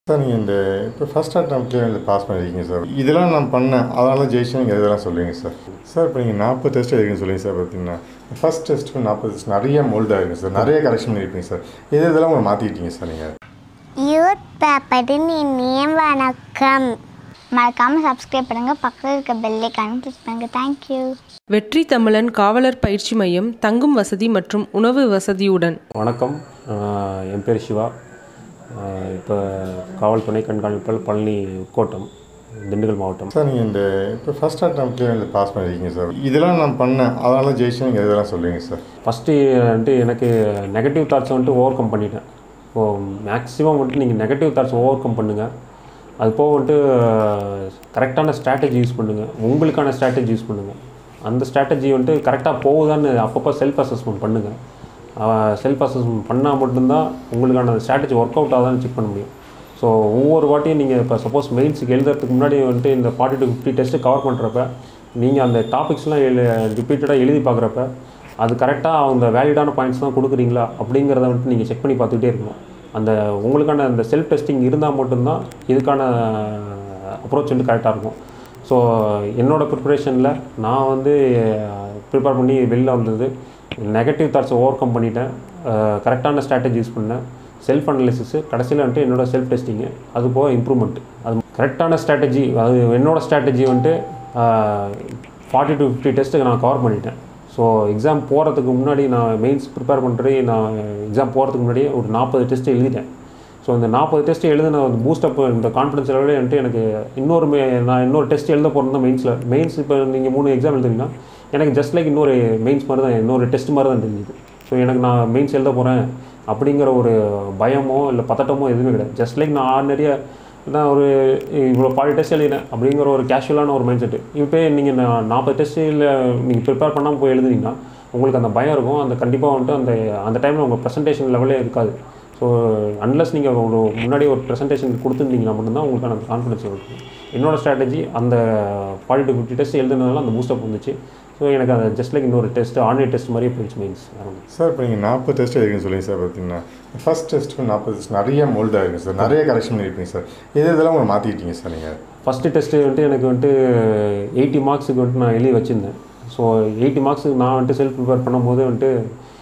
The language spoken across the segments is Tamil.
சார் நீங்கள் இந்த இப்போ ஃபஸ்ட் அட்டம்ப்ட்லேயே வந்து பாஸ் பண்ணியிருக்கீங்க சார் இதெல்லாம் நான் பண்ணேன் அதனால ஜெயிச்சு நீங்கள் இதெல்லாம் சொல்லுவீங்க சார் சார் இப்போ நீங்கள் நாற்பது டெஸ்ட் எழுதிங்க சொல்லுங்க சார் பார்த்தீங்கன்னா ஃபஸ்ட் டெஸ்ட்டுக்கு நாற்பது டெஸ்ட் நிறைய மோல்ட் ஆகிருக்கு சார் நிறைய கரெக்ஷன் பண்ணியிருப்பீங்க சார் இது இதெல்லாம் உங்களை மாற்றிக்கிட்டீங்க சார் நீங்கள் யூத் பேப்பரின் இனிய வணக்கம் மறக்காமல் சப்ஸ்கிரைப் பண்ணுங்கள் பக்கத்தில் இருக்க பெல்லைக்கான கிளிக் பண்ணுங்கள் தேங்க்யூ வெற்றி தமிழன் காவலர் பயிற்சி மையம் தங்கும் வசதி மற்றும் உணவு வசதியுடன் வணக்கம் ஆஹ் என் பேர் சிவா இப்போ காவல் துணை கண்காணிப்பாளர் பழனி உட்கோட்டம் திண்டுக்கல் மாவட்டம் சார் நீங்கள் இந்த இப்போ ஃபஸ்ட் அட்டம்ப்ட்லேயே வந்து பாஸ் பண்ணியிருக்கீங்க சார் இதெல்லாம் நான் பண்ணேன் அதனால ஜெயிச்சு நீங்கள் இதெல்லாம் சொல்லுவீங்க சார் ஃபஸ்ட்டு வந்துட்டு எனக்கு நெகட்டிவ் தாட்ஸை வந்துட்டு ஓவர் கம் பண்ணிட்டேன் ஸோ மேக்ஸிமம் வந்துட்டு நீங்கள் நெகட்டிவ் தாட்ஸ் ஓவர் கம் பண்ணுங்கள் அது போக வந்துட்டு கரெக்டான ஸ்ட்ராட்டஜி யூஸ் பண்ணுங்கள் உங்களுக்கான ஸ்ட்ராட்டஜி யூஸ் பண்ணுங்கள் அந்த ஸ்ட்ராட்டஜி வந்துட்டு கரெக்டாக போகுதான்னு அப்பப்போ செல்ஃப் அசஸ்மெண்ட் பண்ணுங்கள் செல்ஃப் அசஸ்மெண்ட் பண்ணால் மட்டும்தான் உங்களுக்கான ஸ்ட்ராட்டஜி ஒர்க் அவுட் ஆகுதான்னு செக் பண்ண முடியும் ஸோ ஒவ்வொரு வாட்டியும் நீங்கள் இப்போ சப்போஸ் மெயின்ஸுக்கு எழுதுறதுக்கு முன்னாடி வந்துட்டு இந்த forty to fifty test cover பண்ணுறப்ப நீங்கள் அந்த டாபிக்ஸ்லாம் எழு ரிப்பீட்டடாக எழுதி பார்க்குறப்ப அது கரெக்டாக அந்த வேலிடான பாயிண்ட்ஸ் தான் கொடுக்குறீங்களா அப்படிங்கிறத வந்துட்டு நீங்கள் செக் பண்ணி பார்த்துக்கிட்டே இருக்கணும் அந்த உங்களுக்கான அந்த செல்ஃப் டெஸ்டிங் இருந்தால் மட்டும்தான் இதுக்கான அப்ரோச் வந்து கரெக்டாக இருக்கும் ஸோ என்னோடய ப்ரிப்பரேஷனில் நான் வந்து ப்ரிப்பேர் பண்ணி வெளில வந்தது நெகட்டிவ் தாட்ஸை ஓவர் கம் பண்ணிட்டேன் கரெக்டான ஸ்ட்ராட்டஜி யூஸ் பண்ணேன் செல்ஃப் அனலிசிஸு கடைசியில் வந்துட்டு என்னோட செல்ஃப் டெஸ்டிங்கு அது போக இம்ப்ரூவ்மெண்ட் அது கரெக்டான ஸ்ட்ராட்டஜி அது என்னோடய ஸ்ட்ராட்டஜி வந்துட்டு ஃபார்ட்டி டு ஃபிஃப்டி டெஸ்ட்டுக்கு நான் கவர் பண்ணிட்டேன் ஸோ எக்ஸாம் போகிறதுக்கு முன்னாடி நான் மெயின்ஸ் ப்ரிப்பேர் பண்ணுறது நான் எக்ஸாம் போகிறதுக்கு முன்னாடியே ஒரு நாற்பது டெஸ்ட்டு எழுதிட்டேன் ஸோ இந்த நாற்பது டெஸ்ட் எழுதின பூஸ்டப் இந்த கான்ஃபிடன்ஸ் லெவலே வந்துட்டு எனக்கு இன்னொரு மே நான் இன்னொரு டெஸ்ட் எழுத போகிறது தான் மெயின்ஸில் மெயின்ஸ் இப்போ நீங்கள் மூணு எக்ஸாம் எழுதுனீங்கன்னா எனக்கு ஜஸ்ட் லைக் இன்னொரு மெயின்ஸ் மாதிரி தான் இன்னொரு டெஸ்ட் மாதிரி தான் தெரிஞ்சுது ஸோ எனக்கு நான் மெயின்ஸ் எழுத போகிறேன் அப்படிங்கிற ஒரு பயமோ இல்லை பதட்டமோ எதுவுமே கிடையாது ஜஸ்ட் லைக் நான் ஆர்டினரியாக நான் ஒரு இவ்வளோ பாதி டெஸ்ட் எழுதினேன் அப்படிங்கிற ஒரு கேஷுவலான ஒரு மைண்ட் செட்டு இப்போ நீங்கள் நான் நாற்பது டெஸ்ட்டில் நீங்கள் ப்ரிப்பேர் பண்ணாமல் போய் எழுதுனீங்கன்னா உங்களுக்கு அந்த பயம் இருக்கும் அந்த கண்டிப்பாக வந்துட்டு அந்த அந்த டைமில் உங்கள் ப்ரெசன்டேஷன் லெவலே இருக்காது ஸோ அன்லஸ் நீங்கள் ஒரு முன்னாடி ஒரு ப்ரெசன்டேஷன் கொடுத்துருந்தீங்கன்னா மட்டும்தான் உங்களுக்கான அந்த கான்ஃபிடன்ஸ் இருக்கும் என்னோட ஸ்ட்ராட்டஜி அந்த ஃபார்ட்டி டு ஃபிஃப்டி டெஸ்ட் எழுதுனதுனால அந்த பூஸ்டப் வந்துச்சு ஸோ எனக்கு அந்த ஜஸ்ட் லைக் இன்னொரு டெஸ்ட் ஆன்லைன் டெஸ்ட் மாதிரியே போயிடுச்சு மீன்ஸ் வேறு சார் இப்போ நீங்கள் நாற்பது டெஸ்ட் எழுதிங்க சொல்லுங்க சார் பார்த்தீங்கன்னா ஃபஸ்ட் டெஸ்ட்டுக்கு நாற்பது டெஸ்ட் நிறைய மோல்ட் ஆகிருக்கு சார் நிறைய கரெக்ஷன் பண்ணியிருப்பீங்க சார் இது இதெல்லாம் உங்களை மாற்றிக்கிட்டீங்க சார் நீங்கள் ஃபஸ்ட்டு டெஸ்ட்டு வந்துட்டு எனக்கு வந்துட்டு எயிட்டி மார்க்ஸுக்கு வந்துட்டு நான் எழுதி வச்சுருந்தேன் ஸோ எயிட்டி மார்க்ஸுக்கு நான் வந்துட்டு செல்ஃப் ப்ரிப்பேர் பண்ணும்போது வந்துட்டு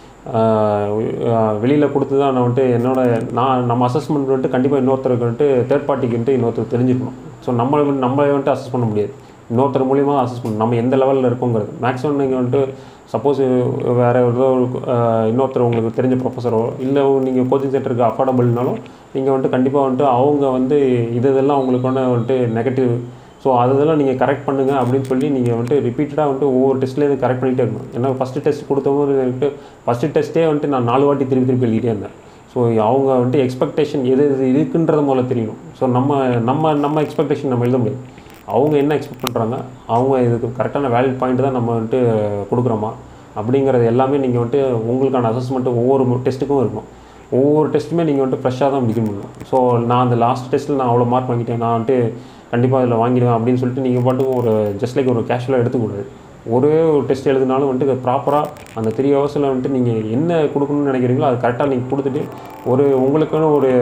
வெளியில் கொடுத்து தான் நான் வந்துட்டு என்னோட நான் நம்ம அசஸ்மெண்ட் வந்துட்டு கண்டிப்பாக இன்னொருத்தருக்கு வந்துட்டு தேர்ட் பார்ட்டிக்கு வந்துட்டு இன்னொருத்தர் தெரிஞ்சுக்கணும் ஸோ நம்ம நம்ம வந்துட்டு அசஸ் பண்ண முடியாது இன்னொருத்தர் மூலியமாக அசஸ் பண்ணணும் நம்ம எந்த லெவலில் இருக்கோங்கிறது மேக்ஸிமம் நீங்கள் வந்துட்டு சப்போஸ் வேறு ஏதோ இன்னொருத்தர் உங்களுக்கு தெரிஞ்ச ப்ரொஃபஸரோ இல்லை நீங்கள் கோச்சிங் சென்டருக்கு அஃபோர்டபுள்னாலும் நீங்கள் வந்துட்டு கண்டிப்பாக வந்துட்டு அவங்க வந்து இது இதெல்லாம் உங்களுக்கான வந்துட்டு நெகட்டிவ் ஸோ அதெல்லாம் நீங்கள் கரெக்ட் பண்ணுங்கள் அப்படின்னு சொல்லி நீங்கள் வந்துட்டு ரிப்பீட்டடாக வந்துட்டு ஒவ்வொரு டெஸ்ட்லேயும் கரெக்ட் பண்ணிகிட்டே இருக்கணும் ஏன்னா ஃபஸ்ட்டு டெஸ்ட் கொடுத்தவங்க வந்துட்டு ஃபஸ்ட்டு டெஸ்ட்டே வந்துட்டு நான் நாலு வாட்டி திருப்பி திருப்பி எழுதிட்டே இருந்தேன் ஸோ அவங்க வந்துட்டு எக்ஸ்பெக்டேஷன் எது எது இருக்குன்றத முதல்ல தெரியணும் ஸோ நம்ம நம்ம நம்ம எக்ஸ்பெக்டேஷன் நம்ம எழுத முடியாது அவங்க என்ன எக்ஸ்பெக்ட் பண்ணுறாங்க அவங்க இதுக்கு கரெக்டான வேலிட் பாயிண்ட் தான் நம்ம வந்துட்டு கொடுக்குறோமா அப்படிங்கிறது எல்லாமே நீங்கள் வந்துட்டு உங்களுக்கான அசஸ்மெண்ட்டு ஒவ்வொரு டெஸ்ட்டுக்கும் இருக்கும் ஒவ்வொரு டெஸ்ட்டுமே நீங்கள் வந்துட்டு ஃப்ரெஷ்ஷாக தான் பிகின் பண்ணணும் ஸோ நான் அந்த லாஸ்ட் டெஸ்ட்டில் நான் அவ்வளோ மார்க் வாங்கிட்டேன் நான் வந்துட்டு கண்டிப்பாக அதில் வாங்கிடுவேன் அப்படின்னு சொல்லிட்டு நீங்கள் பாட்டுக்கு ஒரு ஜஸ்ட் லைக் ஒரு கேஷுவலாக எடுத்துக்கூடாது ஒரே ஒரு டெஸ்ட் எழுதினாலும் வந்துட்டு ப்ராப்பராக அந்த த்ரீ ஹவர்ஸில் வந்துட்டு நீங்கள் என்ன கொடுக்கணும்னு நினைக்கிறீங்களோ அது கரெக்டாக நீங்கள் கொடுத்துட்டு ஒரு உங்களுக்குன்னு ஒரு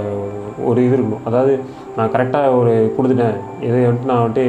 ஒரு இது இருக்கணும் அதாவது நான் கரெக்டாக ஒரு கொடுத்துட்டேன் இதை வந்துட்டு நான் வந்துட்டு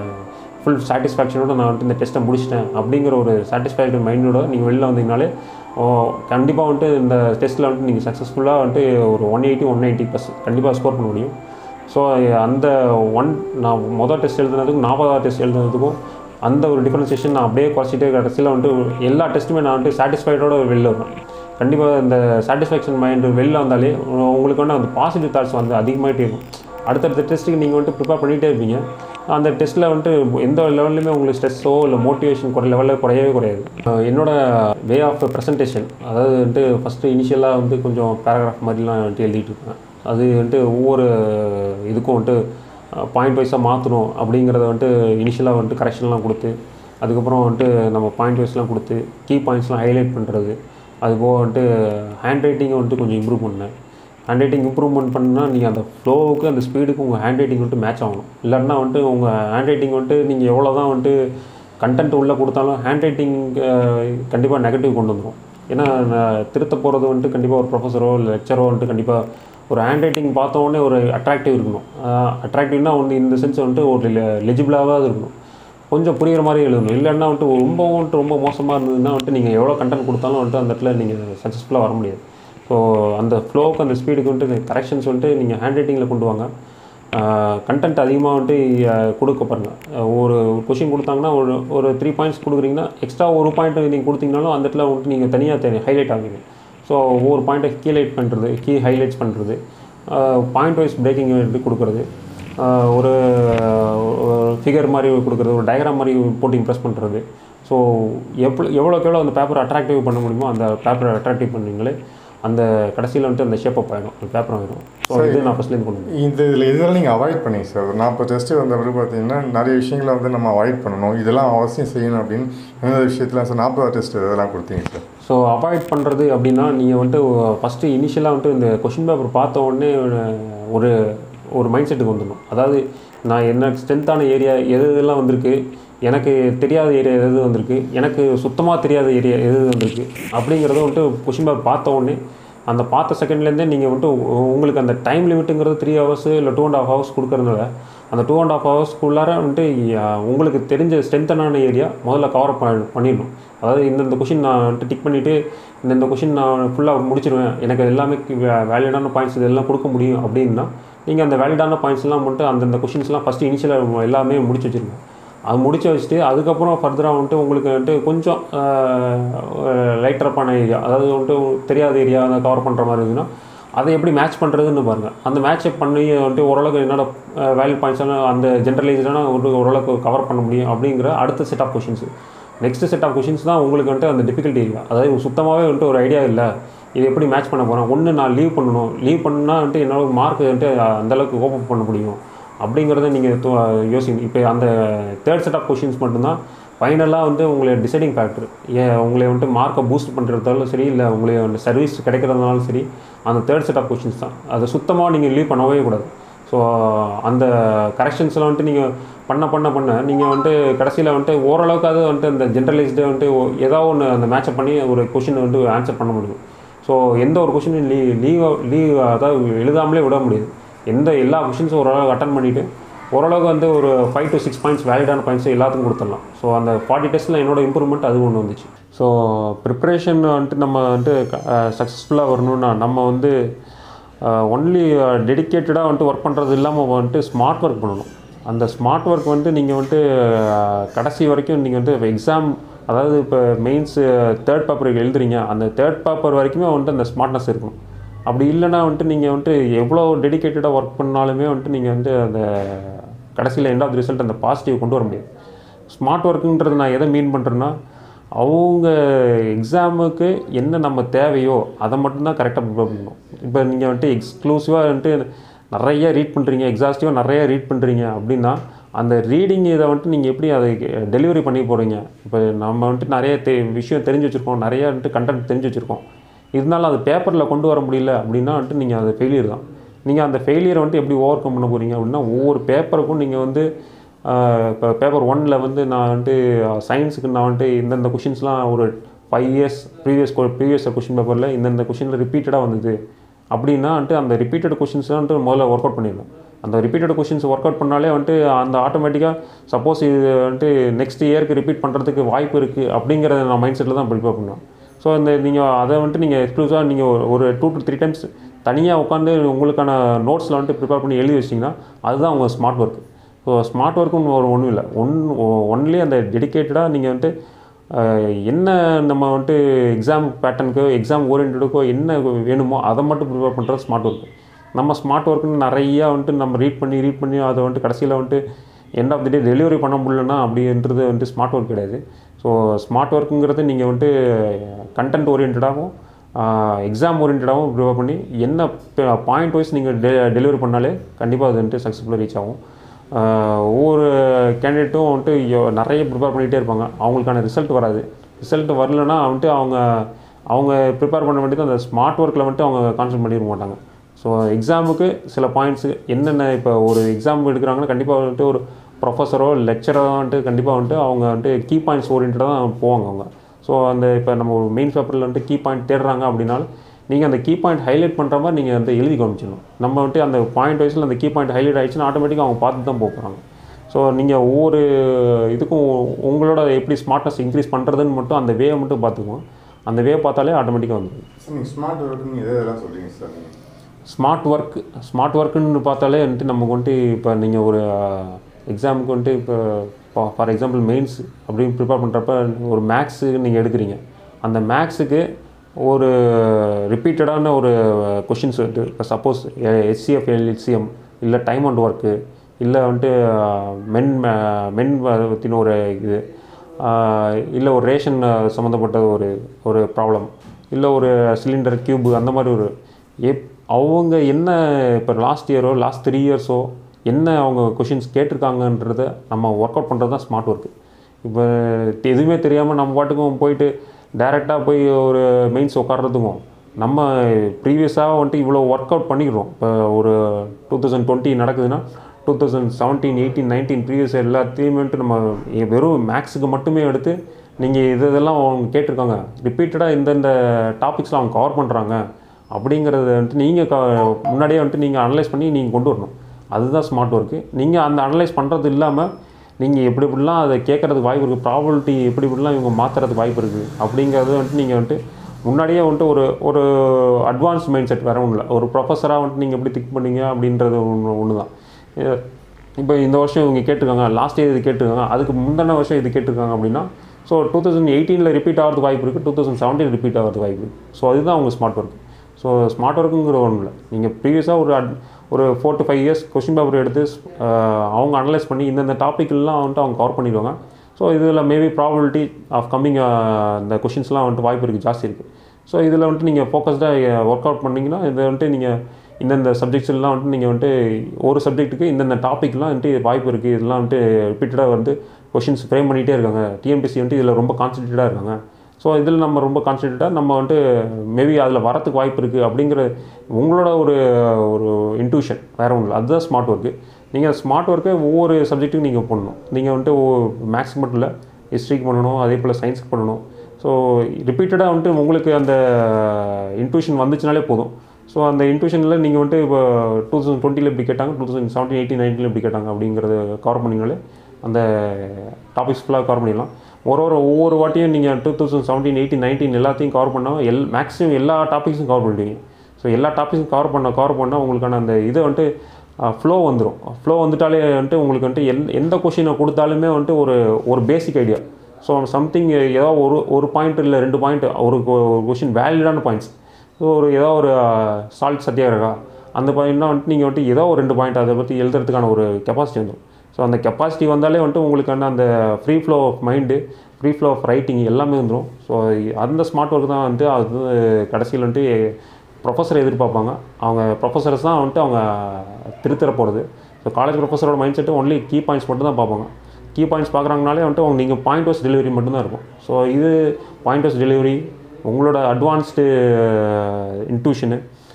ஃபுல் சாட்டிஸ்ஃபேக்ஷனோட நான் வந்துட்டு இந்த டெஸ்ட்டை முடிச்சிட்டேன் அப்படிங்கிற ஒரு சாட்டிஸ்ஃபேக்டரி மைண்டோட நீங்கள் வெளில வந்தீங்கனாலே கண்டிப்பாக வந்துட்டு இந்த டெஸ்ட்டில் வந்துட்டு நீங்கள் சக்ஸஸ்ஃபுல்லாக வந்துட்டு ஒரு one eighty one eighty plus கண்டிப்பாக ஸ்கோர் பண்ண முடியும் ஸோ அந்த ஒன் நான் மொதல் டெஸ்ட் எழுதுனதுக்கும் நாற்பதாவது டெஸ்ட் எழுதுனதுக்கும் அந்த ஒரு டிஃப்ரென்சேஷன் நான் அப்படியே குறைச்சிட்டே கடைசியில் வந்துட்டு எல்லா டெஸ்ட்டுமே நான் வந்துட்டு சாட்டிஸ்ஃபைடோட வெளில வருவேன் கண்டிப்பாக இந்த சாட்டிஸ்ஃபேக்ஷன் மைண்டு வெளில வந்தாலே உங்களுக்கு வந்து அந்த பாசிட்டிவ் தாட்ஸ் வந்து அதிகமாகிட்டே இருக்கும் அடுத்தடுத்த டெஸ்ட்டுக்கு நீங்கள் வந்துட்டு ப்ரிப்பேர் பண்ணிகிட்டே இருப்பீங்க அந்த டெஸ்ட்டில் வந்துட்டு எந்த லெவல்லையுமே உங்களுக்கு ஸ்ட்ரெஸ்ஸோ இல்லை மோட்டிவேஷன் குறை லெவலில் குறையவே குறையாது என்னோட வே ஆஃப் ப்ரெசன்டேஷன் அதாவது வந்துட்டு ஃபஸ்ட்டு இனிஷியலாக வந்து கொஞ்சம் பேராகிராஃப் மாதிரிலாம் வந்துட்டு எழுதிட்டு இருப்பேன் அது வந்துட்டு ஒவ்வொரு இதுக்கும் வந்துட்டு பாயிண்ட் வைஸாக மாற்றணும் அப்படிங்கிறத வந்துட்டு இனிஷியலாக வந்துட்டு கரெக்ஷன்லாம் கொடுத்து அதுக்கப்புறம் வந்துட்டு நம்ம பாயிண்ட் வைஸ்லாம் கொடுத்து கீ பாயிண்ட்ஸ்லாம் ஹைலைட் பண்ணுறது அதுபோக வந்துட்டு ஹேண்ட் ரைட்டிங்கை வந்துட்டு கொஞ்சம் இம்ப்ரூவ் பண்ணேன் ஹேண்ட் ரைட்டிங் இம்ப்ரூவ்மெண்ட் பண்ணால் நீங்கள் அந்த ஃப்ளோவுக்கு அந்த ஸ்பீடுக்கு உங்கள் ஹேண்ட் ரைட்டிங் வந்துட்டு மேட்ச் ஆகணும் இல்லைன்னா வந்துட்டு உங்கள் ஹேண்ட் ரைட்டிங் வந்துட்டு நீங்கள் எவ்வளோ தான் வந்துட்டு கண்டென்ட் உள்ளே கொடுத்தாலும் ஹேண்ட் ரைட்டிங் கண்டிப்பாக நெகட்டிவ் கொண்டு வந்துடும் ஏன்னா நான் திருத்த போகிறது வந்துட்டு கண்டிப்பாக ஒரு ப்ரொஃபஸரோ இல்லை லெக்சரோ வந்துட்டு கண்டிப்பாக ஒரு ஹேண்ட் ரைட்டிங் பார்த்த உடனே ஒரு அட்ராக்டிவ் இருக்கணும் அட்ராக்டிவ்னா ஒன்று இந்த சென்ஸ் வந்துட்டு ஒரு லெஜிபிளாக இருக்கணும் கொஞ்சம் புரியுற மாதிரி எழுதணும் இல்லைன்னா வந்துட்டு ரொம்ப வந்துட்டு ரொம்ப மோசமாக இருந்ததுன்னா வந்துட்டு நீங்கள் எவ்வளோ கண்டென்ட் கொடுத்தாலும் வந்துட்டு அந்த இடத்துல நீங்கள் சக்ஸஸ்ஃபுல்லாக வர முடியாது ஸோ அந்த ஃப்ளோவுக்கு அந்த ஸ்பீடுக்கு வந்துட்டு கரெக்ஷன்ஸ் வந்துட்டு நீங்கள் ஹேண்ட் ரைட்டிங்கில் கொண்டு வாங்க கண்டென்ட் அதிகமாக வந்துட்டு அஹ், கொடுக்க பாருங்க அஹ், ஒரு கொஷின் கொடுத்தாங்கன்னா ஒரு ஒரு த்ரீ பாயிண்ட்ஸ் கொடுக்குறீங்கன்னா எக்ஸ்ட்ரா ஒரு பாயிண்ட் நீங்கள் கொடுத்தீங்கனாலும் அந்த இடத்துல வந்துட்டு நீங்கள் தனியாக தெரியும் ஹைலைட் ஆகுவீங்க ஸோ ஒவ்வொரு பாயிண்ட்டை கீலைட் பண்ணுறது கீ ஹைலைட்ஸ் பண்ணுறது பாயிண்ட் வைஸ் பிரேக்கிங் எடுத்து கொடுக்குறது ஆஹ் ஒரு ஃபிகர் மாதிரி கொடுக்குறது ஒரு டயக்ராம் மாதிரி போட்டு இம்ப்ரெஸ் பண்ணுறது ஸோ எவ்வளோ எவ்வளோக்கு எவ்வளோ அந்த பேப்பரை அட்ராக்டிவ் பண்ண முடியுமோ அந்த பேப்பரை அட்ராக்டிவ் பண்ணீங்களே அந்த கடைசியில் வந்துட்டு அந்த ஷேப் அப் ஆகிடும் அந்த பேப்பர் ஆகிடும் ஸோ இது நான் ஃபஸ்ட்லேருந்து கொண்டு வந்தேன் இந்த இதில் இதெல்லாம் நீங்கள் அவாய்ட் பண்ணீங்க சார் ஒரு நாற்பது டெஸ்ட்டு வந்த பிறகு பார்த்தீங்கன்னா நிறைய விஷயங்களை வந்து நம்ம அவாய்ட் பண்ணணும் இதெல்லாம் அவசியம் செய்யணும் அப்படின்னு எந்த விஷயத்தில் சார் நாற்பது டெஸ்ட் இதெல்லாம் கொடுத்தீங்க சார் ஸோ அவாய்ட் பண்ணுறது அப்படின்னா நீங்கள் வந்துட்டு ஃபஸ்ட்டு இனிஷியலாக வந்துட்டு இந்த கொஷின் பேப்பர் பார்த்த உடனே ஒரு ஒரு மைண்ட் செட்டுக்கு வந்துடணும் அதாவது நான் என்ன ஸ்ட்ரென்த்தான ஏரியா எது எதெல்லாம் வந்திருக்கு எனக்கு தெரியாத ஏரியா எது எது வந்திருக்கு எனக்கு சுத்தமாக தெரியாத ஏரியா எது எது வந்திருக்கு அப்படிங்கிறத வந்துட்டு கொஷின் பேப்பர் பார்த்த உடனே அந்த பார்த்த செகண்ட்லேருந்தே நீங்கள் வந்துட்டு உ- உங்களுக்கு அந்த டைம் லிமிட்டுங்கிறது த்ரீ ஹவர்ஸ் இல்லை டூ அண்ட் ஹாஃப் ஹவர்ஸ் கொடுக்கறதுனால அந்த டூ அண்ட் ஹாஃப் ஹவர்ஸ்க்குள்ளார வந்துட்டு அஹ், உங்களுக்கு தெரிஞ்ச ஸ்ட்ரென்த்தனான ஏரியா முதல்ல கவர் பண்ணிடணும் அதாவது இந்தந்த கொஷின் நான் வந்துட்டு டிக் பண்ணிவிட்டு இந்தந்த கொஷின் நான் ஃபுல்லாக முடிச்சிருவேன் எனக்கு எல்லாமே வேலிடான பாயிண்ட்ஸ் இதெல்லாம் கொடுக்க முடியும் அப்படின்னா நீங்கள் அந்த வேலிடான பாயிண்ட்ஸ்லாம் வந்துட்டு அந்தந்த கொஷின்ஸ்லாம் ஃபஸ்ட்டு இனிஷியலாக எல்லாமே முடிச்சு வச்சுருங்க அது முடிச்சு வச்சுட்டு அதுக்கப்புறம் ஃபர்தராக வந்துட்டு உங்களுக்கு வந்துட்டு கொஞ்சம் லைட்டரப்பான ஏரியா அதாவது வந்துட்டு தெரியாத ஏரியா அதை கவர் பண்ணுற மாதிரி இருந்ததுன்னா அதை எப்படி மேட்ச் பண்ணுறதுன்னு பாருங்கள் அந்த மேட்சை பண்ணி வந்துட்டு ஓரளவுக்கு என்னோட வேல்யூ பாயிண்ட்ஸ்லாம் அந்த ஜென்ரலைஸ்டான ஒரு ஓரளவுக்கு கவர் பண்ண முடியும் அப்படிங்கிற அடுத்த set of questions next set of questions தான் உங்களுக்கு வந்துட்டு அந்த டிஃபிகல்ட்டி ஏரியா அதாவது சுத்தமாகவே வந்துட்டு ஒரு ஐடியா இல்லை இது எப்படி மேட்ச் பண்ண போகிறேன் ஒன்று நான் லீவ் பண்ணணும் லீவ் பண்ணா வந்துட்டு என்னால் மார்க் வந்துட்டு அந்தளவுக்கு ஓப்பன் பண்ண முடியும் அப்படிங்கிறத நீங்கள் யோசிங்க இப்போ அந்த தேர்ட் செட் ஆஃப் கொஷின்ஸ் மட்டும்தான் ஃபைனலாக வந்து உங்களை டிசைடிங் ஃபேக்டர் ஏன் உங்களை வந்துட்டு மார்க்கை பூஸ்ட் பண்ணுறதாலும் சரி இல்லை உங்களை வந்து சர்வீஸ் கிடைக்கிறதுனாலும் சரி அந்த தேர்ட் செட் ஆஃப் கொஷின்ஸ் தான் அதை சுத்தமாக நீங்கள் லீவ் பண்ணவே கூடாது ஸோ அந்த கரெக்ஷன்ஸ்லாம் வந்துட்டு நீங்கள் பண்ண பண்ண பண்ண நீங்கள் வந்துட்டு கடைசியில் வந்துட்டு ஓரளவுக்காவது வந்துட்டு அந்த ஜென்ரலைஸ்டு வந்துட்டு ஒ- ஏதாவது ஒன்று அந்த மேட்சப் பண்ணி ஒரு கொஷின் வந்து ஆன்சர் பண்ண முடியும் ஸோ எந்த ஒரு கொஷினும் லீவ் லீவ் லீவ் அதாவது எழுதாமலே விட முடியாது எந்த எல்லா கொஷின்ஸும் ஓரளவுக்கு அட்டன் பண்ணிவிட்டு ஓரளவுக்கு வந்து ஒரு ஃபைவ் டு சிக்ஸ் பாயிண்ட்ஸ் வேலிடான பாயிண்ட்ஸ் எல்லாத்துக்கும் கொடுத்துடலாம் ஸோ அந்த ஃபார்ட்டி டெஸ்ட்டில் என்னோட இம்ப்ரூவ்மெண்ட் அது ஒன்று வந்துச்சு ஸோ ப்ரிப்ரேஷன் வந்துட்டு நம்ம வந்துட்டு சக்ஸஸ்ஃபுல்லாக வரணும்னா நம்ம வந்து ஒன்லி டெடிக்கேட்டடாக வந்துட்டு ஒர்க் பண்ணுறது இல்லாமல் வந்துட்டு ஸ்மார்ட் ஒர்க் பண்ணணும் அந்த ஸ்மார்ட் ஒர்க் வந்துட்டு நீங்கள் வந்துட்டு அஹ், கடைசி வரைக்கும் நீங்கள் வந்து எக்ஸாம் அதாவது இப்போ மெயின்ஸ் தேர்ட் பேப்பருக்கு எழுதுறீங்க அந்த தேர்ட் பேப்பர் வரைக்குமே வந்துட்டு அந்த ஸ்மார்ட்னஸ் இருக்கணும் அப்படி இல்லைன்னா வந்துட்டு நீங்கள் வந்துட்டு எவ்வளோ டெடிக்கேட்டடாக ஒர்க் பண்ணாலுமே வந்துட்டு நீங்கள் வந்து அந்த கடைசியில் எண்ட் ஆஃப் ரிசல்ட் அந்த பாசிட்டிவ் கொண்டு வர முடியாது ஸ்மார்ட் ஒர்க்குன்றது நான் எதை மீன் பண்ணுறேன்னா அவங்க எக்ஸாமுக்கு என்ன நம்ம தேவையோ அதை மட்டும்தான் கரெக்டாக ப்ரிப்பேர் பண்ணணும் இப்போ நீங்கள் வந்துட்டு எக்ஸ்க்ளூசிவாக வந்துட்டு நிறைய ரீட் பண்ணுறீங்க எக்ஸாஸ்டிவாக நிறைய ரீட் பண்ணுறீங்க அப்படின்னா அந்த ரீடிங் இதை வந்துட்டு நீங்கள் எப்படி அதை டெலிவரி பண்ணி போகிறீங்க இப்போ நம்ம வந்துட்டு நிறைய தெ விஷயம் தெரிஞ்சு வச்சுருக்கோம் நிறைய வந்துட்டு கண்டென்ட் தெரிஞ்சு வச்சுருக்கோம் இருந்தாலும் அது பேப்பரில் கொண்டு வர முடியல அப்படின்னா வந்துட்டு நீங்கள் அது ஃபெயிலியர் தான் நீங்கள் அந்த ஃபெயிலியரை வந்துட்டு எப்படி ஓவர் கம் பண்ண போகிறீங்க அப்படின்னா ஒவ்வொரு பேப்பருக்கும் நீங்கள் வந்து இப்போ பேப்பர் ஒன்னில் வந்து நான் வந்துட்டு சயின்ஸுக்கு நான் வந்துட்டு இந்தந்த கொஷின்ஸ்லாம் ஒரு five years previous previous question பேப்பரில் இந்தந்த கொஷினில் ரிப்பீட்டடாக வந்தது அப்படின்னா வந்துட்டு அந்த ரிப்பீட்டட் கொஷின்ஸ்லாம் வந்துட்டு முதல்ல ஒர்க் அவுட் பண்ணிடணும் அந்த ரிப்பீட்டட் கொஷின்ஸ் ஒர்க் அவுட் பண்ணாலே வந்துட்டு அந்த ஆட்டோமேட்டிக்காக சப்போஸ் இது வந்துட்டு நெக்ஸ்ட் இயருக்கு ரிப்பீட் பண்ணுறதுக்கு வாய்ப்பு இருக்குது அப்படிங்கிறத நான் மைண்ட் செட்டில் தான் ப்ரிப்பேர் பண்ணுவேன் ஸோ இந்த நீங்கள் அதை வந்துட்டு நீங்கள் எக்ஸ்க்ளூசிவாக நீங்கள் ஒரு ஒரு டூ டு த்ரீ டைம்ஸ் தனியாக உட்காந்து உங்களுக்கான நோட்ஸில் வந்துட்டு ப்ரிப்பேர் பண்ணி எழுதி வச்சிங்கன்னா அதுதான் உங்கள் ஸ்மார்ட் ஒர்க் ஸோ ஸ்மார்ட் ஒர்க்குன்னு ஒரு ஒன்றும் இல்லை ஒன் ஒன்லி அந்த டெடிக்கேட்டடாக நீங்கள் வந்துட்டு அஹ், என்ன நம்ம வந்துட்டு எக்ஸாம் பேட்டர்னுக்கோ எக்ஸாம் ஓரியன்டுக்கோ என்ன வேணுமோ அதை மட்டும் ப்ரிப்பேர் பண்ணுறது ஸ்மார்ட் ஒர்க் நம்ம ஸ்மார்ட் ஒர்க்குன்னு நிறையா வந்துட்டு நம்ம ரீட் பண்ணி ரீட் பண்ணி அதை வந்துட்டு கடைசியில் வந்துட்டு end of the day delivery பண்ண முடியலன்னா அப்படின்றது வந்துட்டு ஸ்மார்ட் ஒர்க் கிடையாது ஸோ ஸ்மார்ட் ஒர்க்குங்கிறது நீங்கள் வந்துட்டு கண்டென்ட் ஓரியன்டாகவும் எக்ஸாம் ஓரியன்டாகவும் ப்ரிப்பேர் பண்ணி என்ன பாயிண்ட் வைஸ் நீங்கள் டெ டெலிவரி பண்ணாலே கண்டிப்பாக அது வந்துட்டு சக்ஸஸ்ஃபுல்லாக ரீச் ஆகும் ஆஹ் ஒவ்வொரு கேண்டிடேட்டும் வந்துட்டு யோ- நிறைய ப்ரிப்பேர் பண்ணிகிட்டே இருப்பாங்க அவங்களுக்கான ரிசல்ட் வராது ரிசல்ட் வரலன்னா வந்துட்டு அவங்க அவங்க ப்ரிப்பேர் பண்ண வேண்டியது அந்த ஸ்மார்ட் ஒர்க்கில் வந்துட்டு அவங்க கான்சன்ட்ரேட் பண்ணிட மாட்டாங்க ஸோ எக்ஸாமுக்கு சில பாயிண்ட்ஸு என்னென்ன இப்போ ஒரு எக்ஸாம் எடுக்கிறாங்கன்னா கண்டிப்பாக வந்துட்டு ஒரு ப்ரொஃபஸரோ லெக்சரோ வந்துட்டு கண்டிப்பாக வந்துட்டு அவங்க வந்துட்டு கீ பாயிண்ட்ஸ் ஓரியன்டாக தான் போவாங்க அவங்க ஸோ அந்த இப்போ நம்ம ஒரு மெயின் பேப்பரில் வந்துட்டு கீ பாயிண்ட் தேடுறாங்க அப்படின்னாலும் நீங்கள் அந்த கீ பாயிண்ட் ஹைலைட் பண்ணுற மாதிரி நீங்கள் அந்த எழுதி காமிச்சிடணும் நம்ம வந்துட்டு அந்த பாயிண்ட் வைஸில் அந்த கீ பாயிண்ட் ஹைலைட் ஆயிடுச்சுன்னா ஆட்டோமேட்டிக்காக அவங்க பார்த்து தான் போக போகிறாங்க ஸோ நீங்கள் ஒவ்வொரு இதுக்கும் உங்களோட எப்படி ஸ்மார்ட்னஸ் இன்க்ரீஸ் பண்ணுறதுன்னு மட்டும் அந்த வேவை மட்டும் பார்த்துக்குவோம் அந்த வே பார்த்தாலே ஆட்டோமேட்டிக்காக வந்துடும் சார் நீங்கள் ஸ்மார்ட் ஒர்க்குன்னு எதை எதெல்லாம் சொல்கிறீங்க சார் நீங்கள் ஸ்மார்ட் ஒர்க் ஸ்மார்ட் ஒர்க்குன்னு பார்த்தாலே வந்துட்டு நமக்கு வந்துட்டு இப்போ நீங்கள் ஒரு எக்ஸாமுக்கு வந்துட்டு இப்போ ஃபார் எக்ஸாம்பிள் மெயின்ஸ் அப்படின்னு ப்ரிப்பேர் பண்ணுறப்ப ஒரு மேக்ஸு நீங்கள் எடுக்கிறீங்க அந்த மேக்ஸுக்கு ஒரு ரிப்பீட்டடான ஒரு கொஷின்ஸ் வந்துட்டு இப்போ சப்போஸ் எஸ்சிஎஃப் எல்சிஎம் இல்லை டைம் அண்ட் ஒர்க்கு இல்லை வந்துட்டு மென் மென் பற்றின ஒரு இது இல்லை ஒரு ரேஷன் சம்மந்தப்பட்ட ஒரு ஒரு ப்ராப்ளம் இல்லை ஒரு சிலிண்டர் கியூப் அந்த மாதிரி ஒரு எப் அவங்க என்ன இப்போ லாஸ்ட் இயரோ லாஸ்ட் த்ரீ இயர்ஸோ என்ன அவங்க கொஷின்ஸ் கேட்டிருக்காங்கன்றத நம்ம ஒர்க் அவுட் பண்ணுறது தான் ஸ்மார்ட் ஒர்க்கு இப்போ எதுவுமே தெரியாமல் நம்ம பாட்டுக்கும் போயிட்டு டைரெக்டாக போய் ஒரு மெயின்ஸ் உட்கார்றதுக்கும் நம்ம ப்ரீவியஸாக வந்துட்டு இவ்வளோ ஒர்க் அவுட் பண்ணிக்கிறோம் இப்போ ஒரு டூ தௌசண்ட் டுவெண்ட்டி நடக்குதுன்னா two thousand seventeen eighteen nineteen previous எல்லாத்தையுமே வந்துட்டு நம்ம வெறும் மேக்ஸுக்கு மட்டுமே எடுத்து நீங்கள் இது இதெல்லாம் அவங்க கேட்டிருக்காங்க ரிப்பீட்டடாக இந்தந்த டாபிக்ஸ்லாம் அவங்க கவர் பண்ணுறாங்க அப்படிங்கிறத வந்துட்டு நீங்கள் க முன்னாடியே வந்துட்டு நீங்கள் அனலைஸ் பண்ணி நீங்கள் கொண்டு வரணும் அதுதான் ஸ்மார்ட் ஒர்க்கு நீங்கள் அந்த அனலைஸ் பண்ணுறது இல்லாமல் நீங்கள் எப்படி இப்படிலாம் அதை கேட்குறதுக்கு வாய்ப்பு இருக்குது ப்ராபபிலிட்டி எப்படி இப்படிலாம் இவங்க மாற்றுறதுக்கு வாய்ப்பு இருக்குது அப்படிங்கிறது வந்துட்டு நீங்கள் வந்துட்டு முன்னாடியே வந்துட்டு ஒரு ஒரு அட்வான்ஸ் மைண்ட் செட் வேற ஒன்றும் இல்லை ஒரு ப்ரொஃபஸராக வந்துட்டு நீங்கள் எப்படி திங்க் பண்ணீங்க அப்படின்றது ஒன்று ஒன்று தான் இப்போ இந்த வருஷம் இவங்க கேட்டிருக்காங்க லாஸ்ட் இயர் இது கேட்டிருக்காங்க அதுக்கு முந்தின வருஷம் இது கேட்டிருக்காங்க அப்படின்னா ஸோ டூ தௌசண்ட் எயிட்டீனில் ரிப்பீட் ஆகிறதுக்கு வாய்ப்பு இருக்குது டூ தௌசண்ட் செவன்டீன் ரிப்பீட் ஆகிறதுக்கு வாய்ப்பு இருக்குது ஸோ அதுதான் அவங்க ஸ்மார்ட் ஒர்க் ஸோ ஸ்மார்ட் ஒர்க்குங்கிற ஒன்றும் இல்லை நீங்கள் ப்ரீவியஸாக ஒரு அட் ஒரு four to five years question paper எடுத்து ஆஹ், அவங்க அனலைஸ் பண்ணி இந்தந்த டாப்பிக்லாம் வந்துட்டு அவங்க கவர் பண்ணிடுவாங்க ஸோ இதில் மேபி ப்ராபபிலிட்டி ஆஃப் கம்மிங் இந்த கொஷின்ஸ்லாம் வந்துட்டு வாய்ப்பு இருக்குது ஜாஸ்தி இருக்குது ஸோ இதில் வந்துட்டு நீங்கள் ஃபோக்கஸ்டாக ஒர்க் அவுட் பண்ணிங்கன்னா இதை வந்துட்டு நீங்கள் இந்தந்த சப்ஜெக்ட்ஸ் எல்லாம் வந்துட்டு நீங்கள் வந்துட்டு ஒரு சப்ஜெக்ட்டுக்கு இந்தந்த டாப்பிக்லாம் வந்துட்டு வாய்ப்பு இருக்குது இதெல்லாம் வந்துட்டு ரிப்பீட்டடாக வந்து கொஷின்ஸ் ஃப்ரேம் பண்ணிகிட்டே இருக்காங்க டிஎம்பிசி வந்துட்டு இதில் ரொம்ப கான்சன்ட்ரேட்டாக இருக்காங்க ஸோ இதில் நம்ம ரொம்ப கான்சன்ட்ரேட்டாக நம்ம வந்துட்டு மேபி அதில் வரத்துக்கு வாய்ப்பு இருக்குது அப்படிங்கிற உங்களோட ஒரு ஒரு இன்ட்யூஷன் வேறு ஒன்றும் இல்லை அதுதான் ஸ்மார்ட் ஒர்க்கு நீங்கள் ஸ்மார்ட் ஒர்க்கை ஒவ்வொரு சப்ஜெக்ட்டுக்கும் நீங்கள் பண்ணணும் நீங்கள் வந்துட்டு மேக்ஸ் மட்டும் இல்லை ஹிஸ்ட்ரிக்கு பண்ணணும் அதே போல் சயின்ஸுக்கு பண்ணணும் ஸோ ரிப்பீட்டடாக வந்துட்டு உங்களுக்கு அந்த இன்ட்யூஷன் வந்துச்சுனாலே போதும் ஸோ அந்த இன்ட்யூஷனில் நீங்கள் வந்துட்டு இப்போ டூ தௌசண்ட் டுவெண்ட்டியில் இப்படி கேட்டாங்க டூ தௌசண்ட் செவன்டீன் எயிட்டீன் நைன்டீனில் இப்படி கேட்டாங்க அப்படிங்கிறத கவர் பண்ணிங்கனாலே அந்த டாபிக்ஸ் ஃபுல்லாக கவர் பண்ணிடலாம் ஒரு ஒரு ஒவ்வொரு வாட்டியும் நீங்கள் two thousand seventeen eighteen nineteen எல்லாத்தையும் கவர் பண்ணால் எல் மேக்ஸிமம் எல்லா டாபிக்ஸும் கவர் பண்ணிடுவீங்க ஸோ எல்லா டாபிக்ஸும் கவர் பண்ண கவர் பண்ணால் உங்களுக்கான அந்த இதை வந்துட்டு ஃப்ளோ வந்துடும் ஃப்ளோ வந்துட்டாலே வந்துட்டு உங்களுக்கு வந்துட்டு எல் எந்த கொஷினை கொடுத்தாலுமே வந்துட்டு ஒரு ஒரு பேசிக் ஐடியா ஸோ சம்திங் ஏதோ ஒரு ஒரு பாயிண்ட் இல்லை ரெண்டு பாயிண்ட் ஒரு கொஷின் வேலிடான பாயிண்ட்ஸ் ஸோ ஒரு ஏதோ ஒரு சால்ட் சத்தியாகிரகா அந்த பாயிண்ட்னா வந்துட்டு நீங்கள் வந்துட்டு ஏதோ ஒரு ரெண்டு பாயிண்ட் அதை பற்றி எழுதுறதுக்கான ஒரு கெப்பாசிட்டி வந்துடும் ஸோ அந்த கெப்பாசிட்டி வந்தாலே வந்துட்டு உங்களுக்கான அந்த free flow of mind free flow of writing எல்லாமே வந்துடும் ஸோ அந்த ஸ்மார்ட் ஒர்க் தான் வந்துட்டு அது கடைசியில் வந்துட்டு ப்ரொஃபஸரை எதிர்பார்ப்பாங்க அவங்க ப்ரொஃபஸர்ஸ் தான் வந்துட்டு அவங்க திருத்தர போகிறது ஸோ காலேஜ் ப்ரொஃபஸரோட mindset only key points மட்டும் தான் பார்ப்பாங்க கீ பாயிண்ட்ஸ் பார்க்குறாங்கனாலே வந்துட்டு அவங்க நீங்கள் பாயிண்ட் வைஸ் டெலிவரி மட்டும்தான் இருக்கும் ஸோ இது பாயிண்ட் வைஸ் டெலிவரி உங்களோட அட்வான்ஸ்டு இன்ட்யூஷனு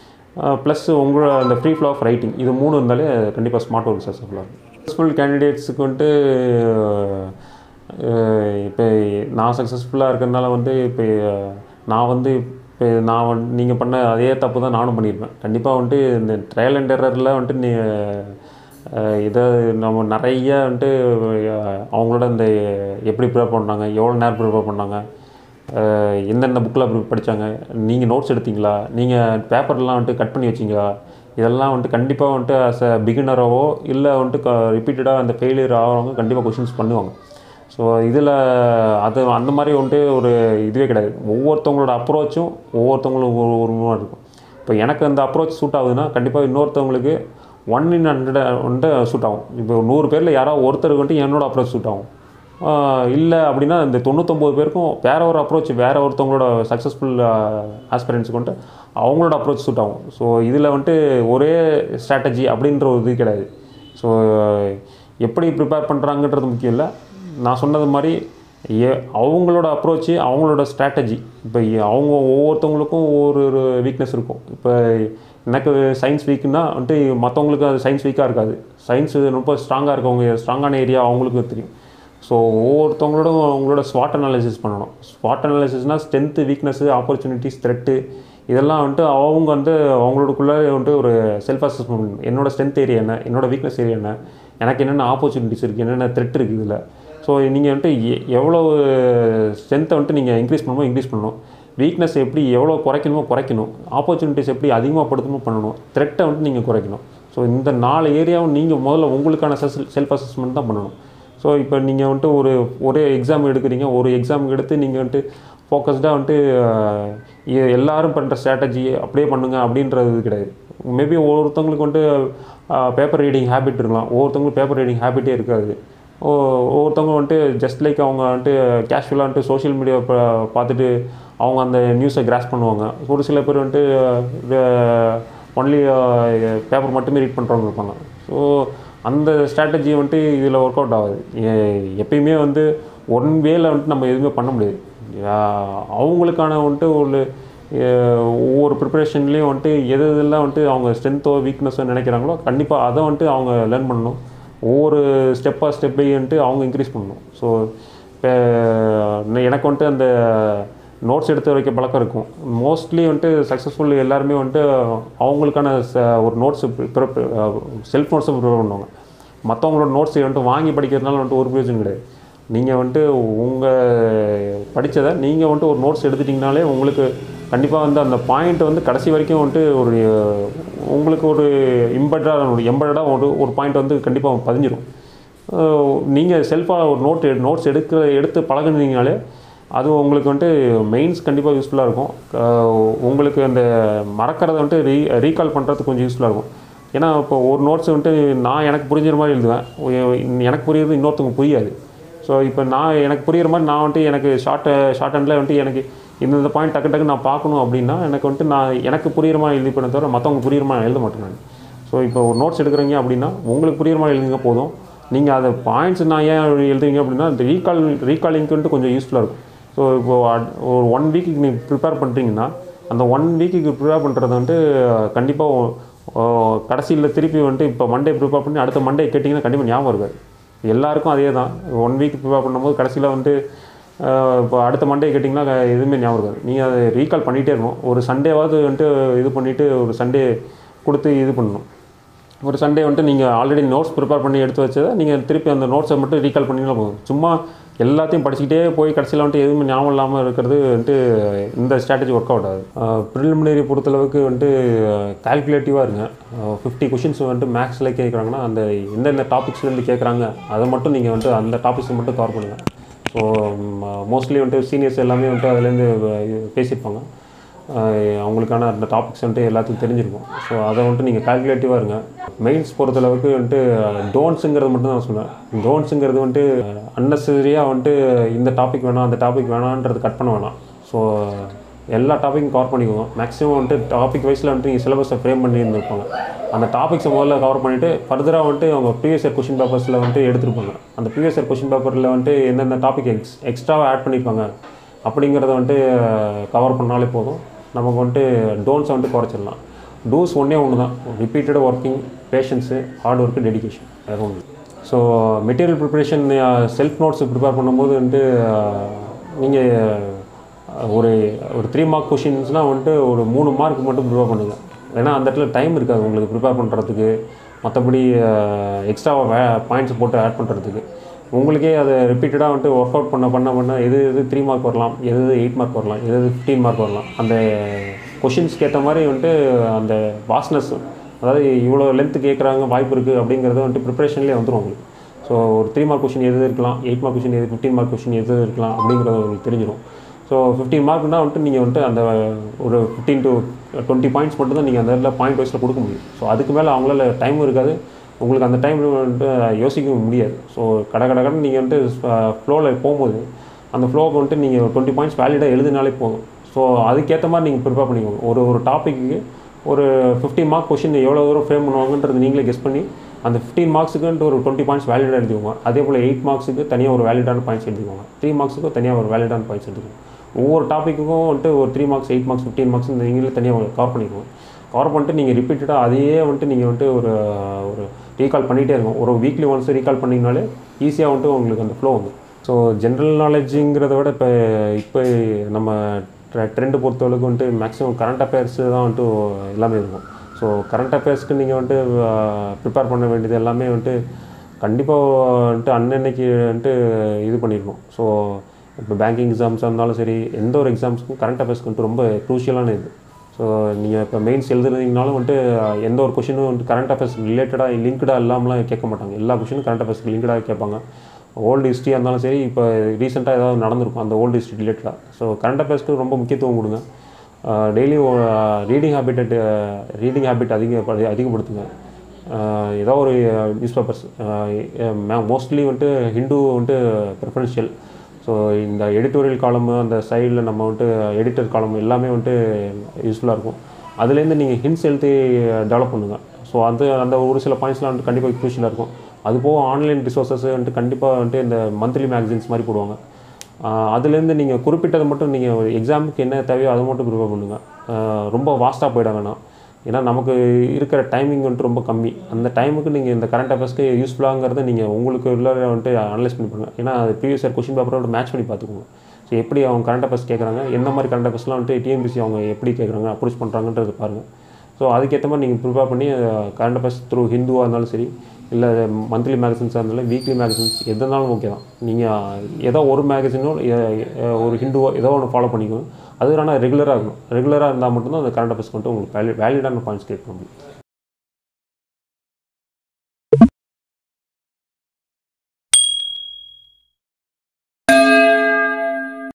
ப்ளஸ் உங்களோட அந்த ஃப்ரீ ஃப்ளோ ஆஃப் ரைட்டிங் இது மூணு இருந்தாலே கண்டிப்பாக ஸ்மார்ட் ஒர்க் சக்ஸஸ்ஃபுல்லாக இருக்கும் சக்ஸஸ்ஃபுல் கேண்டிடேட்ஸுக்கு வந்துட்டு இப்போ நான் சக்ஸஸ்ஃபுல்லாக இருக்கிறதுனால வந்து இப்போ நான் வந்து இப்போ நான் வந்து நீங்கள் பண்ண அதே தப்பு தான் நானும் பண்ணியிருப்பேன் கண்டிப்பாக வந்துட்டு இந்த ட்ரையல் அண்ட் எரரில் வந்துட்டு நீ அஹ் இதை நம்ம நிறைய வந்துட்டு அஹ் அவங்களோட இந்த எப்படி ப்ரிப்பேர் பண்ணாங்க எவ்வளோ நேரம் ப்ரிப்பேர் பண்ணாங்க அஹ் எந்தெந்த புக்கில் படித்தாங்க நீங்கள் நோட்ஸ் எடுத்தீங்களா நீங்கள் பேப்பர்லாம் வந்துட்டு கட் பண்ணி வச்சிங்களா இதெல்லாம் வந்துட்டு கண்டிப்பாக வந்துட்டு ஆஸ் அ பிகினராகவோ இல்லை வந்துட்டு ரிப்பீட்டடாக அந்த ஃபெயிலியர் ஆகிறவங்க கண்டிப்பாக கொஷின்ஸ் பண்ணுவாங்க ஸோ இதில் அது அந்த மாதிரி வந்துட்டு ஒரு இதுவே கிடையாது ஒவ்வொருத்தவங்களோட அப்ரோச்சும் ஒவ்வொருத்தவங்களும் ஒரு ஒரு மாதிரி இருக்கும் இப்போ எனக்கு அந்த அப்ரோச் சூட் ஆகுதுன்னா கண்டிப்பாக இன்னொருத்தவங்களுக்கு ஒன் இன் ஹண்ட்ரட் வந்துட்டு சூட் ஆகும் இப்போ நூறு பேரில் யாராவது ஒருத்தருக்கு வந்துட்டு என்னோட அப்ரோச் சூட் ஆகும் இல்லை அப்படின்னா இந்த தொண்ணூத்தொம்பது பேருக்கும் வேற ஒரு அப்ரோச் வேற ஒருத்தவங்களோட சக்ஸஸ்ஃபுல் ஆஸ்பிரன்ஸுக்கு வந்துட்டு அவங்களோட அப்ரோச் சூட் ஆகும் ஸோ இதில் வந்துட்டு ஒரே ஸ்ட்ராட்டஜி அப்படின்ற ஒரு இது கிடையாது ஸோ எப்படி ப்ரிப்பேர் பண்ணுறாங்கன்றது முக்கியம் இல்லை நான் சொன்னது மாதிரி ஏ அவங்களோட அப்ரோச்சு அவங்களோட ஸ்ட்ராட்டஜி இப்போ அவங்க ஒவ்வொருத்தவங்களுக்கும் ஒவ்வொரு ஒரு வீக்னஸ் இருக்கும் இப்போ எனக்கு சயின்ஸ் வீக்குன்னா வந்துட்டு மற்றவங்களுக்கு அது சயின்ஸ் வீக்காக இருக்காது சயின்ஸ் ரொம்ப ஸ்ட்ராங்காக இருக்கவங்க ஸ்ட்ராங்கான ஏரியா அவங்களுக்கு தெரியும் ஸோ ஒவ்வொருத்தவங்களோட அவங்களோட ஸ்வாட் அனாலிசிஸ் பண்ணணும் ஸ்வாட் அனாலிசிஸ்னால் ஸ்ட்ரென்த்து வீக்னஸ்ஸு ஆப்பர்ச்சுனிட்டிஸ் த்ரெட்டு இதெல்லாம் வந்துட்டு அவங்க வந்து அவங்களுக்குள்ளே வந்துட்டு ஒரு செல்ஃப் அசஸ்மெண்ட் என்னோட ஸ்ட்ரென்த் ஏரியா என்ன என்னோட வீக்னஸ் ஏரியா என்ன எனக்கு என்னென்ன ஆப்பர்ச்சுனிட்டிஸ் இருக்குது என்னென்ன த்ரெட் இருக்குது இதில் ஸோ நீங்கள் வந்துட்டு எ- எவ்வளோ ஸ்ட்ரென்த்தை வந்துட்டு நீங்கள் இன்க்ரீஸ் பண்ணணுமோ இன்க்ரீஸ் பண்ணணும் வீக்னஸ் எப்படி எவ்வளோ குறைக்கணுமோ குறைக்கணும் ஆப்பர்ச்சுனிட்டிஸ் எப்படி அதிகமாக படுத்தணுமோ பண்ணணும் த்ரெட்டை வந்துட்டு நீங்கள் குறைக்கணும் ஸோ இந்த நாலு ஏரியாவும் நீங்கள் முதல்ல உங்களுக்கான செல்ஃப் அசஸ்மெண்ட் தான் பண்ணணும் ஸோ இப்போ நீங்கள் வந்துட்டு ஒரு ஒரே எக்ஸாம் எடுக்கிறீங்க ஒரு எக்ஸாம் எடுத்து நீங்கள் வந்துட்டு ஃபோக்கஸ்டாக வந்துட்டு அஹ், எ- எல்லாரும் பண்ணுற ஸ்ட்ராட்டஜி அப்படியே பண்ணுங்க அப்படின்றது கிடையாது மேபி ஒவ்வொருத்தவங்களுக்கு வந்துட்டு பேப்பர் ரீடிங் ஹேபிட் இருக்கலாம் ஒவ்வொருத்தவங்களுக்கு பேப்பர் ரீடிங் ஹேபிட்டே இருக்காது ஓ ஒவ்வொருத்தவங்க வந்துட்டு ஜஸ்ட் லைக் அவங்க வந்துட்டு கேஷுவலாக வந்துட்டு சோஷியல் மீடியா பார்த்துட்டு அவங்க அந்த நியூஸை கிராஸ் பண்ணுவாங்க ஒரு சில பேர் வந்துட்டு ஒன்லி பேப்பர் மட்டுமே ரீட் பண்ணுறவங்க இருப்பாங்க ஸோ அந்த ஸ்ட்ராட்டஜி வந்துட்டு இதில் ஒர்க் அவுட் ஆகாது எ- எப்பயுமே வந்து ஒன் வேல வந்துட்டு நம்ம எதுவுமே பண்ண முடியாது யா- அவங்களுக்கான வந்துட்டு ஒரு அஹ், ஒவ்வொரு ப்ரிப்பரேஷன்லேயும் வந்துட்டு எது எதெல்லாம் வந்துட்டு அவங்க ஸ்ட்ரென்த்தோ வீக்னஸோ நினைக்கிறாங்களோ கண்டிப்பாக அதை வந்துட்டு அவங்க லேர்ன் பண்ணணும் ஒவ்வொரு ஸ்டெப்பாக ஸ்டெப் பை வந்துட்டு அவங்க இன்க்ரீஸ் பண்ணணும் ஸோ இப்போ எனக்கு வந்துட்டு அந்த நோட்ஸ் எடுத்து வைக்க பழக்கம் இருக்கும் மோஸ்ட்லி வந்துட்டு சக்ஸஸ்ஃபுல் எல்லாருமே வந்துட்டு அவங்களுக்கான ச- ஒரு நோட்ஸ் செல்ஃப் நோட்ஸை ப்ரிப்பேர் பண்ணுவாங்க மற்றவங்களோட நோட்ஸ் வந்துட்டு வாங்கி படிக்கிறதுனால வந்துட்டு ஒரு பிரயோஜனம் கிடையாது நீங்கள் வந்துட்டு உங்கள் படித்ததை நீங்கள் வந்துட்டு ஒரு நோட்ஸ் எடுத்துட்டிங்கனாலே உங்களுக்கு கண்டிப்பாக வந்து அந்த பாயிண்ட் வந்து கடைசி வரைக்கும் வந்துட்டு ஒரு அஹ், உங்களுக்கு ஒரு இம்பர்டாக ஒரு எம்பர்டாக ஒரு ஒரு பாயிண்ட் வந்து கண்டிப்பாக பதிஞ்சிரும் நீங்கள் செல்ஃபாக ஒரு நோட் நோட்ஸ் எடுக்க எடுத்து பழகுனீங்கனாலே அது உங்களுக்கு வந்துட்டு மெயின்ஸ் கண்டிப்பாக யூஸ்ஃபுல்லாக இருக்கும் அஹ் உங்களுக்கு அந்த மறக்கிறத வந்துட்டு ரீ ரீகால் பண்ணுறதுக்கு கொஞ்சம் யூஸ்ஃபுல்லாக இருக்கும் ஏன்னா இப்போ ஒரு நோட்ஸ் வந்துட்டு நான் எனக்கு புரிஞ்சுற மாதிரி எழுதுவேன் ஒ- எனக்கு புரியுறது இன்னொருத்தவங்க புரியாது ஸோ இப்போ நான் எனக்கு புரியுற மாதிரி நான் வந்துட்டு எனக்கு ஷார்ட் ஷார்ட் ஹேண்டில் வந்துட்டு எனக்கு இந்த இந்த பாயிண்ட் டக்கு டக்கு நான் பார்க்கணும் அப்படின்னா எனக்கு வந்துட்டு நான் எனக்கு புரியுற மாதிரி எழுதி பண்ண தவிர மற்றவங்க புரியுற மாதிரி எழுத மாட்டேன் நான் ஸோ இப்போ ஒரு நோட்ஸ் எடுக்கிறீங்க அப்படின்னா உங்களுக்கு புரியுற மாதிரி எழுதுங்க போதும் நீங்கள் அதை பாயிண்ட்ஸ் நான் ஏன் எழுதுறீங்க அப்படின்னா இந்த ரீகால் ரீகாலிங்க்கு கொஞ்சம் யூஸ்ஃபுல்லாக இருக்கும் ஸோ இப்போ அட்- ஒரு ஒன் வீக்குக்கு நீங்கள் ப்ரிப்பேர் பண்ணுறீங்கன்னா அந்த ஒன் வீக்குக்கு ப்ரிப்பேர் பண்ணுறது வந்துட்டு கண்டிப்பாக கடைசியில் திருப்பி வந்துட்டு இப்போ மண்டே ப்ரிப்பேர் பண்ணி அடுத்த மண்டே கேட்டிங்கன்னா கண்டிப்பாக ஞாபகம் இருக்காது எல்லாருக்கும் அதே தான் ஒன் வீக் ப்ரிப்பேர் பண்ணும்போது கடைசியில் வந்துட்டு அஹ், இப்போ அடுத்த மண்டே கேட்டிங்கன்னா க- எதுவுமே ஞாபகம் இருக்காது நீங்கள் அதை ரீகால் பண்ணிகிட்டே இருக்கணும் ஒரு சண்டேவாவது வந்துட்டு இது பண்ணிவிட்டு ஒரு சண்டே கொடுத்து இது பண்ணணும் ஒரு சண்டே வந்துட்டு நீங்கள் ஆல்ரெடி நோட்ஸ் ப்ரிப்பேர் பண்ணி எடுத்து வச்சதை நீங்கள் திருப்பி அந்த நோட்ஸை மட்டும் ரீகால் பண்ணிங்கன்னா போதும் சும்மா எல்லாத்தையும் படிச்சுக்கிட்டே போய் கடைசியில் வந்துட்டு எதுவுமே ஞாபகம் இல்லாமல் இருக்கிறது வந்துட்டு இந்த ஸ்ட்ராட்டஜி ஒர்க் அவுட் ஆகுது ப்ரிலிமினரி பொறுத்தளவுக்கு வந்துட்டு கால்குலேட்டிவாக இருங்க ஃபிஃப்டி கொஷின்ஸ் வந்துட்டு மேக்ஸில் கேட்குறாங்கன்னா அந்த எந்தெந்த டாபிக்ஸ்லேருந்து கேட்குறாங்க அதை மட்டும் நீங்கள் வந்துட்டு அந்த டாபிக்ஸை மட்டும் கவர் பண்ணுங்கள் ஸோ மோஸ்ட்லி வந்துட்டு சீனியர்ஸ் எல்லாமே வந்துட்டு அதுலேருந்து பேசியிருப்பாங்க ஆஹ் அவங்களுக்கான அந்த டாபிக்ஸ் வந்துட்டு எல்லாத்துக்கும் தெரிஞ்சிருக்கும் ஸோ அதை வந்துட்டு நீங்கள் கால்குலேட்டிவாக இருங்க மெயின்ஸ் பொறுத்தளவுக்கு வந்துட்டு டோன்ஸுங்கிறது மட்டும் தான் நான் சொல்லுவேன் டோன்ஸுங்கிறது வந்துட்டு அன்னெசரியாக வந்துட்டு இந்த டாபிக் வேணாம் அந்த டாபிக் வேணான்றது கட் பண்ண வேணாம் ஸோ எல்லா டாப்பிக்கும் கவர் பண்ணிக்கோங்க மேக்ஸிமம் வந்துட்டு டாபிக் வைஸில் வந்துட்டு நீங்கள் சிலபஸை ஃப்ரேம் பண்ணி இருந்திருப்பாங்க அந்த டாபிக்ஸை முதல்ல கவர் பண்ணிவிட்டு ஃபர்தராக வந்துட்டு அவங்க ப்ரீவியஸ் இயர் கொஷின் பேப்பர்ஸில் வந்துட்டு எடுத்துருப்பாங்க அந்த ப்ரீவியஸ் இயர் கொஷின் பேப்பரில் வந்துட்டு எந்தெந்த டாபிக் எக்ஸ் எக்ஸ்ட்ராவாக ஆட் பண்ணியிருப்பாங்க அப்படிங்கிறத வந்துட்டு கவர் பண்ணாலே போதும் நமக்கு வந்துட்டு டோன்ஸை வந்துட்டு குறைச்சிடலாம் டூஸ் ஒன்றே ஒன்று தான் repeated working patience hard work dedication வேறு ஒன்று so material preparation self notes prepare பண்ணும்போது வந்துட்டு நீங்கள் ஒரு ஒரு த்ரீ மார்க் கொஷின்ஸ்னால் வந்துட்டு ஒரு மூணு மார்க் மட்டும் ப்ரிப்பேர் பண்ணுங்கள் ஏன்னா அந்த இடத்துல டைம் இருக்காது உங்களுக்கு ப்ரிப்பேர் பண்ணுறதுக்கு மற்றபடி எக்ஸ்ட்ராவாக வே பாயிண்ட்ஸ் போட்டு ஆட் பண்ணுறதுக்கு உங்களுக்கே அதை ரிப்பீட்டடாக வந்துட்டு ஒர்க் அவுட் பண்ண பண்ண பண்ண எது எது த்ரீ மார்க் வரலாம் எது எது எயிட் மார்க் வரலாம் எது எது ஃபிஃப்டீன் மார்க் வரலாம் அந்த கொஷின்ஸ்க்கு ஏற்ற மாதிரி வந்துட்டு அந்த வாஸ்னஸ் அதாவது இவ்வளோ லென்த்து கேட்குறாங்க வாய்ப்பு இருக்குது அப்படிங்கிறது வந்துட்டு ப்ரிப்பரேஷன்லேயே வந்துடும் உங்களுக்கு ஸோ ஒரு த்ரீ மார்க் கொஷின் எது இருக்கலாம் எயிட் மார்க் கொஷின் எது ஃபிஃப்டீன் மார்க் கொஷின் எது இருக்கலாம் அப்படிங்கிறது உங்களுக்கு தெரிஞ்சிடும் ஸோ ஃபிஃப்டீன் மார்க்னா வந்துட்டு நீங்கள் வந்துட்டு அந்த ஒரு ஃபிஃப்டீன் டு டுவெண்ட்டி பாயிண்ட்ஸ் மட்டும் தான் நீங்கள் அந்த இடத்துல பாயிண்ட் வைஸில் கொடுக்க முடியும் ஸோ அதுக்கு மேலே அவங்களால டைம் இருக்காது உங்களுக்கு அந்த டைம் வந்துட்டு யோசிக்கவும் முடியாது ஸோ கடை கடை கடை நீங்கள் வந்துட்டு ஃப்ளோவில் போகும்போது அந்த ஃப்ளோவுக்கு வந்துட்டு நீங்கள் டுவெண்ட்டி பாயிண்ட்ஸ் வேலிடாக எழுதினாலே போதும் ஸோ அதுக்கேற்ற மாதிரி நீங்கள் ப்ரிப்பேர் பண்ணிக்கோங்க ஒரு ஒரு டாப்பிக்கு ஒரு ஃபிஃப்டி மார்க் கொஷின் எவ்வளோ தூரம் ஃப்ரேம் பண்ணுவாங்கன்றது நீங்களே கெஸ் பண்ணி அந்த ஃபிஃப்டீன் மார்க்ஸுக்குன்ட்டு ஒரு டுவெண்ட்டி பாயிண்ட்ஸ் வேலிடாக எழுதிக்கோங்க அதே போல் எயிட் மார்க்ஸுக்கு தனியாக ஒரு வேலிடான பாயிண்ட்ஸ் எழுதிக்கோங்க த்ரீ மார்க்ஸுக்கு தனியாக ஒரு வேலிடான பாயிண்ட்ஸ் எழுதிக்கோங்க ஒவ்வொரு டாப்பிக்குக்கும் வந்துட்டு ஒரு three marks eight marks fifteen marks நீங்களே தனியாக கவர் பண்ணிக்கோங்க கவர் பண்ணிட்டு நீங்கள் ரிப்பீட்டடாக அதையே வந்துட்டு நீங்கள் வந்துட்டு ஒரு ஒரு ரீகால் பண்ணிகிட்டே இருக்கும் ஒரு வீக்லி ஒன்ஸ் ரீகால் பண்ணிங்கனாலே ஈஸியாக வந்துட்டு உங்களுக்கு அந்த ஃப்ளோ வந்து ஸோ ஜென்ரல் நாலேஜுங்கிறத விட இப்போ இப்போ நம்ம ட்ரெண்டு பொறுத்தளவுக்கு வந்துட்டு மேக்ஸிமம் கரண்ட் அஃபேர்ஸ் தான் வந்துட்டு எல்லாமே இருக்கும் ஸோ கரண்ட் அஃபேர்ஸ்க்கு நீங்கள் வந்துட்டு ப்ரிப்பேர் பண்ண வேண்டியது எல்லாமே வந்துட்டு கண்டிப்பாக வந்துட்டு அன்னன்னைக்கு வந்துட்டு இது பண்ணிடணும் ஸோ இப்போ பேங்கிங் எக்ஸாம்ஸாக இருந்தாலும் சரி எந்த ஒரு எக்ஸாம்ஸ்க்கும் கரண்ட் அஃபேர்ஸ்க்கு வந்துட்டு ரொம்ப க்ரூஷியலான இது ஸோ நீங்கள் இப்போ மெயின்ஸ் எழுதுறீங்கனாலும் வந்துட்டு எந்த ஒரு கொஷினும் வந்துட்டு கரண்ட் அஃபேர்ஸ் ரிலேட்டடாக லிங்க்டாக இல்லாமலாம் கேட்க மாட்டாங்க எல்லா கொஷினும் கரண்ட் அஃபேர்ஸ்க்கு லிங்க்டாக கேட்பாங்க ஓல்டு ஹிஸ்ட்ரியாக இருந்தாலும் சரி இப்போ ரீசெண்டாக ஏதாவது நடந்திருக்கும் அந்த ஓல்டு ஹிஸ்ட்ரி ரிலேட்டடாக ஸோ கரண்ட் அஃபேர்ஸ்க்கு ரொம்ப முக்கியத்துவம் கொடுங்க daily reading habit reading habit அதிக அதிகப்படுத்துங்க ஆஹ் ஏதோ ஒரு நியூஸ் பேப்பர்ஸ் மோஸ்ட்லி வந்துட்டு ஹிந்து வந்துட்டு ப்ரிஃபரன்ஷியல் ஸோ இந்த எடிட்டோரியல் காலம் அந்த சைடில் நம்ம வந்துட்டு எடிட்டர் காலம் எல்லாமே வந்துட்டு யூஸ்ஃபுல்லாக இருக்கும் அதுலேருந்து நீங்கள் ஹிண்ட்ஸ் எழுதி டெவலப் பண்ணுங்கள் ஸோ அது அந்த ஒரு சில பாயிண்ட்ஸ்லாம் வந்துட்டு கண்டிப்பாக க்ரூஷியலாக இருக்கும் அது போக ஆன்லைன் ரிசோர்ஸஸ் வந்துட்டு கண்டிப்பாக வந்துட்டு இந்த மந்த்லி மேகசின்ஸ் மாதிரி போடுவாங்க ஆஹ் அதுலேருந்து நீங்கள் குறிப்பிட்டதை மட்டும் நீங்கள் எக்ஸாமுக்கு என்ன தேவையோ அதை மட்டும் ப்ரிப்பேர் பண்ணுங்கள் ஆஹ் ரொம்ப வாஸ்ட்டாக போயிட வேணாம் ஏன்னா நமக்கு இருக்கிற டைமிங் வந்துட்டு ரொம்ப கம்மி அந்த டைமுக்கு நீங்கள் இந்த கரண்ட் அஃபேர்ஸ்க்கு யூஸ்ஃபுல்லாங்கிறத நீங்கள் உங்களுக்கு உள்ள வந்துட்டு அனலைஸ் பண்ணி பாருங்க ஏன்னா அது ப்ரீவியஸ் இயர் கொஷின் பேப்பரோட மேட்ச் பண்ணி பார்த்துக்கோங்க ஸோ எப்படி அவங்க கரண்ட் அஃபேர்ஸ் கேட்குறாங்க எந்த மாதிரி கரண்ட் அஃபேர்ஸ்லாம் வந்துட்டு டிஎன்பிசி அவங்க எப்படி கேட்குறாங்க அப்ரோச் பண்ணுறாங்கன்றது பாருங்கள் ஸோ அதுக்கேற்ற மாதிரி நீங்கள் ப்ரிப்பேர் பண்ணி கரண்ட் அஃபேர்ஸ் த்ரூ ஹிந்துவாக இருந்தாலும் சரி இல்லை மந்த்லி மேகசின்ஸாக இருந்தாலும் வீக்லி மேகசின்ஸ் எதுனாலும் ஓகே தான் நீங்கள் ஏதோ ஒரு மேகசினோ ஒரு ஹிந்துவோ ஏதோ ஒன்று ஃபாலோ பண்ணிக்கோங்க அது ஆனால் ரெகுலராக இருக்கணும் ரெகுலராக இருந்தால் மட்டும்தான் அந்த கரண்ட் அஃபேர்ஸ் வந்துட்டு உங்களுக்கு வேலிடான பாயிண்ட்ஸ் கேட்க முடியும்